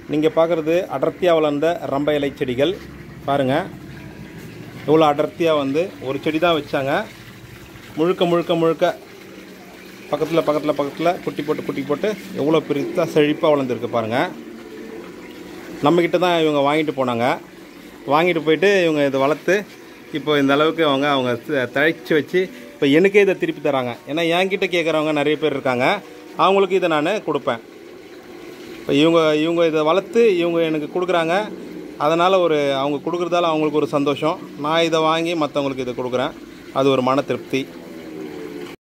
நீங்கள் பார்க்குறது அடர்த்தியாக வளர்ந்த ரம்ப இலை செடிகள் பாருங்கள் எவ்வளோ அடர்த்தியாக வந்து ஒரு செடி தான் வச்சாங்க முழுக்க முழுக்க முழுக்க பக்கத்தில் பக்கத்தில் பக்கத்தில் குட்டி போட்டு குட்டி போட்டு எவ்வளோ பெருசாக செழிப்பாக வளர்ந்துருக்கு பாருங்கள் நம்மக்கிட்ட தான் இவங்க வாங்கிட்டு போனாங்க வாங்கிட்டு போயிட்டு இவங்க இதை வளர்த்து இப்போ இந்த அளவுக்கு அவங்க அவங்க த- தழைச்சி வச்சு இப்போ எனக்கே இதை திருப்பி தராங்க ஏன்னா என்கிட்ட கேட்குறவங்க நிறைய பேர் இருக்காங்க அவங்களுக்கு இதை நான் கொடுப்பேன் இப்போ இவங்க இவங்க இதை வளர்த்து இவங்க எனக்கு கொடுக்குறாங்க அதனால் ஒரு அவங்க கொடுக்குறதால அவங்களுக்கு ஒரு சந்தோஷம் நான் இதை வாங்கி மற்றவங்களுக்கு இதை கொடுக்குறேன் அது ஒரு மன திருப்தி